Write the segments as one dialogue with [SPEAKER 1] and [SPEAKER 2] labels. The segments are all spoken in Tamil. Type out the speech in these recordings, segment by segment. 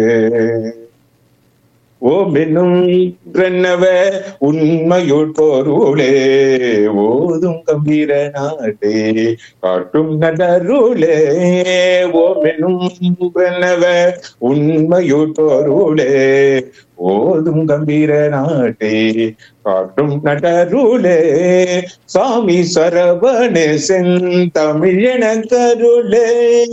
[SPEAKER 1] ஓமெனும் பிரணவ உண்மையுள் பொருளே ஓதும் கம்பீர நாடே காட்டும் நடருளே ஓமெனும் பிரணவ உண்மையுள் பொருளே ஓதும் கம்பீர நாட்டே காட்டும் நடருளே சாமி சரவணே செந்தமிழன கருளே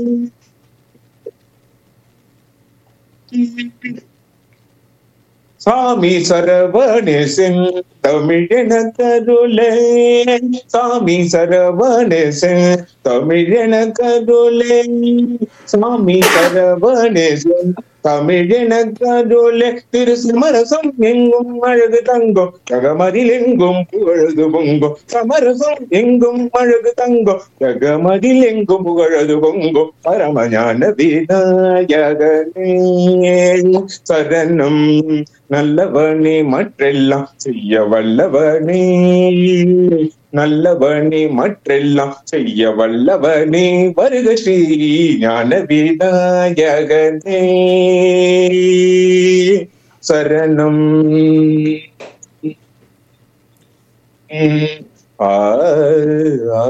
[SPEAKER 1] சாமி சரவணே செந்தமிழன கருளே சாமி சரவணே செந்தமிழன கருளே சாமி சரவணே தமிழன கருளே திரு சமரசம் எங்கும் அழகு தங்கம் ஜகமதில் எங்கும் புகழது பொங்கும் சமரசம் எங்கும் அழகு தங்கம் ஜகமதில் எங்கும் புகழது பொங்கும் பரமஞான விநாயகனே சரணம் நல்லவனே மற்றெல்லாம் செய்ய வல்லவனே நல்லவனே மற்றெல்லாம் செய்ய வல்லவனே வருக ஸ்ரீ ஞான விநாயகனே சரணம் ஆ ஆ.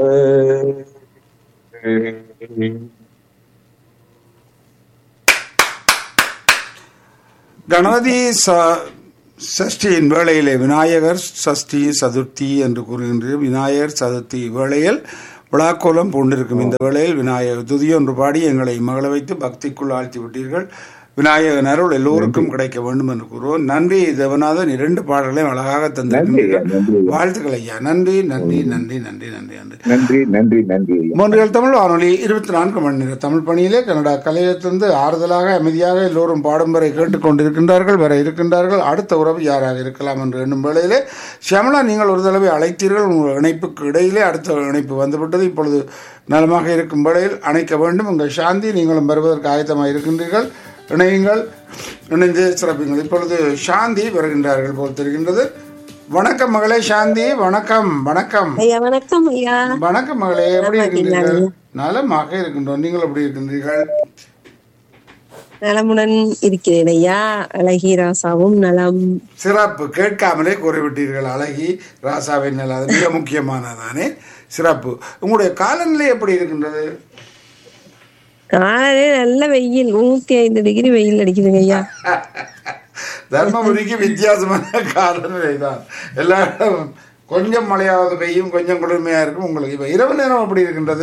[SPEAKER 2] கணபதி ச- சஷ்டியின் வேளையிலே விநாயகர் சஷ்டி சதுர்த்தி என்று கூறுகின்ற விநாயகர் சதுர்த்தி வேளையில் விழாக்கோலம் பூண்டிருக்கும் இந்த வேளையில் விநாயகர் துதியொன்று பாடி எங்களை மகள வைத்து பக்திக்குள் ஆழ்த்தி விட்டீர்கள் விநாயகன் அருள் எல்லோருக்கும் கிடைக்க வேண்டும் என்று கூறுவோம் நன்றி தேவநாதன் இரண்டு பாடல்களையும் அழகாக
[SPEAKER 1] நன்றி
[SPEAKER 2] தந்திருக்கிறீர்கள்
[SPEAKER 1] ஐயா, நன்றி ஐயா.
[SPEAKER 2] வாழ்த்துக்கள் ஐயா நன்றி நன்றி நன்றி நன்றி நன்றி நன்றி
[SPEAKER 1] நன்றி நன்றி நன்றி ஐயா.
[SPEAKER 2] மூன்றில் தமிழ் வானொலி இருபத்தி நான்கு மணி நேர தமிழ் பணியிலே கனடா கலையத்திலிருந்து ஆறுதலாக அமைதியாக எல்லோரும் பாடும் வரை கேட்டுக்கொண்டிருக்கின்றார்கள் வர இருக்கின்றார்கள் அடுத்த உறவு யாராக இருக்கலாம் என்று எண்ணும் வேளையிலே ஷியாமலா நீங்கள் ஒரு தடவை அழைத்தீர்கள் உங்கள் இணைப்புக்கு இடையிலே அடுத்த இணைப்பு வந்துவிட்டது இப்பொழுது நலமாக இருக்கும் வேளையில் அணைக்க வேண்டும் உங்கள் சாந்தி நீங்களும் வருவதற்கு ஆயத்தமாக இருக்கின்றீர்கள் இணையுங்கள் இணைந்து சிறப்புங்கள் இப்பொழுது சாந்தி வருகின்றார்கள் போல் தெரிகின்றது வணக்கம் மகளே சாந்தி வணக்கம் வணக்கம்
[SPEAKER 3] ஐயா வணக்கம் ஐயா
[SPEAKER 2] வணக்கம் மகளே எப்படி
[SPEAKER 3] நலமா
[SPEAKER 2] இருக்கின்றீர்கள்
[SPEAKER 3] இருக்கீங்களா?
[SPEAKER 2] நலமாக இருக்கின்றோம் நீங்கள் எப்படி இருக்கின்றீர்கள்
[SPEAKER 3] நலமுடன் இருக்கிறேன் ஐயா அழகி ராசாவும் நலம்
[SPEAKER 2] சிறப்பு கேட்காமலே கூறிவிட்டீர்கள் அழகி ராசாவின் நல அது மிக முக்கியமானதானே சிறப்பு உங்களுடைய காலநிலை எப்படி இருக்கின்றது
[SPEAKER 3] காலையில நல்ல வெயில் நூத்தி ஐந்து டிகிரி வெயில் அடிக்குதுங்க ஐயா
[SPEAKER 2] தர்மபுரிக்கு வித்தியாசமான காலநிலை தான் எல்லா இடமும் கொஞ்சம் மழையாவது பெய்யும் கொஞ்சம் குளிர்மையா இருக்கும் உங்களுக்கு இப்ப இரவு நேரம் எப்படி இருக்கின்றது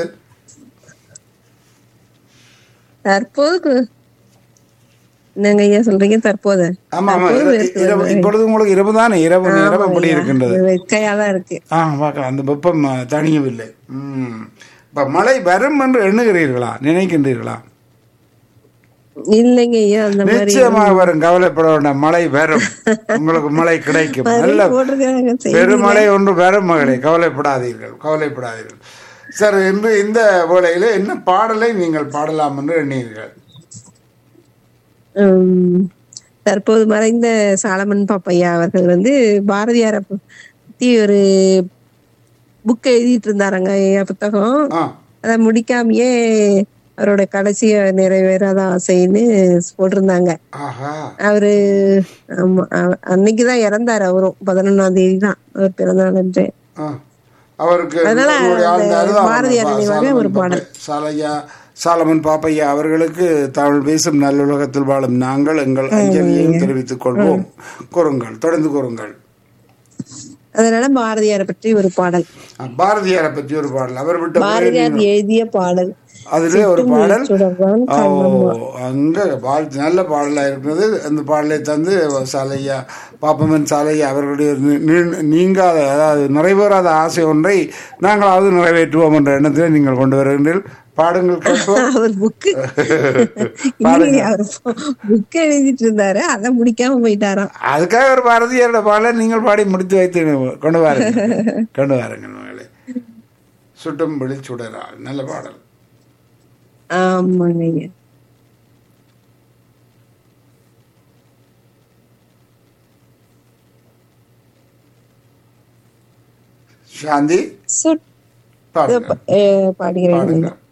[SPEAKER 3] தற்போது கு- என்னங்க ஐயா சொல்றீங்க தற்போது
[SPEAKER 2] ஆமா ஆமா
[SPEAKER 3] தற்போது
[SPEAKER 2] இர-
[SPEAKER 3] வேர்த்து
[SPEAKER 2] இரவு
[SPEAKER 3] வருது.
[SPEAKER 2] இப்பொழுது உங்களுக்கு இரவு தானே இரவு நேரம்
[SPEAKER 3] ஆமா
[SPEAKER 2] எப்படி
[SPEAKER 3] ஐயா.
[SPEAKER 2] இருக்கின்றது
[SPEAKER 3] வெக்கையாதான் இருக்கு
[SPEAKER 2] ஆ பார்க்கலாம் அந்த வெப்பம் அஹ், தணியவில்லை ம் இப்ப மழை வரும் என்று எண்ணுகிறீர்களா நினைக்கின்றீர்களா
[SPEAKER 3] இல்லைங்க ஐயா அந்த மாதிரி
[SPEAKER 2] நிச்சயமாக வரும் கவலைப்பட வேண்டாம் மழை வரும் உங்களுக்கு மழை கிடைக்கும் நல்ல
[SPEAKER 3] போட்டிருக்காங்க செய்தி.
[SPEAKER 2] பெருமழை ஒன்று வரும் மகளே கவலைப்படாதீர்கள் கவலைப்படாதீர்கள் சார் இன்று இந்த வேளையில என்ன பாடலை நீங்கள் பாடலாம் என்று எண்ணீர்கள்
[SPEAKER 3] உம், தற்போது மறைந்த சாலமன் பாப்பையா அவர்கள் வந்து பாரதியாரை பத்தி ஒரு புக் எழுதிட்டு இருந்தாருங்க ஐயா புத்தகம்
[SPEAKER 2] ஆ
[SPEAKER 3] அதை முடிக்காமயே அவரோட கடைசி நிறைவேறாத ஆசைன்னு போட்டிருந்தாங்க
[SPEAKER 2] ஆஹா
[SPEAKER 3] அவரு ஆமா அவ- அன்னைக்குதான் இறந்தாரு அவரும் பதினொன்னாம் தேதி தான் அவர் பிறந்தநாள் என்று
[SPEAKER 2] ஆ. அவருக்கு
[SPEAKER 3] அதனால
[SPEAKER 2] உங்களுடைய ஆழ்ந்த
[SPEAKER 3] அந்த
[SPEAKER 2] அனுதாபம்
[SPEAKER 3] பாரதியார்
[SPEAKER 2] பா-
[SPEAKER 3] நினைவாக
[SPEAKER 2] சாலமன்
[SPEAKER 3] ஒரு பாடல்.
[SPEAKER 2] பாப்பை- சாலையா சாலமன் பாப்பையா அவர்களுக்கு தமிழ் பேசும் நல்லுலகத்தில் வாழும் நாங்கள் எங்கள் அஞ்சலியையும் தெரிவித்துக் கொள்வோம் கூறுங்கள் தொடர்ந்து கூறுங்கள்
[SPEAKER 3] அதனால பாரதியாரை பற்றி ஒரு பாடல்
[SPEAKER 2] ஆ, பாரதியாரை பற்றி ஒரு பாடல் அவர் விட்ட
[SPEAKER 3] பாரதியார் எழுதிய பாடல்
[SPEAKER 2] அதிலே ஒரு பாடல்
[SPEAKER 3] சுடர்தான்
[SPEAKER 2] ஓ,
[SPEAKER 3] கண்ணம்மா.
[SPEAKER 2] அங்க வாழ்த்து நல்ல பாடலா இருக்கிறது அந்த பாடலை தந்து சாலையா பாப்பமன் சாலையா அவர்களுடைய நி- நி- நீங்காத அதாவது நிறைவேறாத ஆசை ஒன்றை நாங்களாவது நிறைவேற்றுவோம் என்ற எண்ணத்தில் நீங்கள் கொண்டு வருகின்றீர்கள் பாடுங்கள் கேட்போம்
[SPEAKER 3] அவர் புக்கு இல்லைங்க அவர் புக் எழுதிட்டு இருந்தாரு அதை முடிக்காம போயிட்டாராம்
[SPEAKER 2] அதுக்காக ஒரு பாரதியாரோட பாடலை நீங்கள் பாடி முடித்து வைத்து கொண்டு வாருங்கள் கொண்டு வாருங்கள் மகளே சுட்டும் விழி சுடரா நல்ல பாடல்
[SPEAKER 3] ஆமாங்க ஐயா
[SPEAKER 2] சாந்தி
[SPEAKER 3] சுட்
[SPEAKER 2] பாடுங்க
[SPEAKER 3] அஹ் பாடுகிறேன்
[SPEAKER 2] பாடுங்க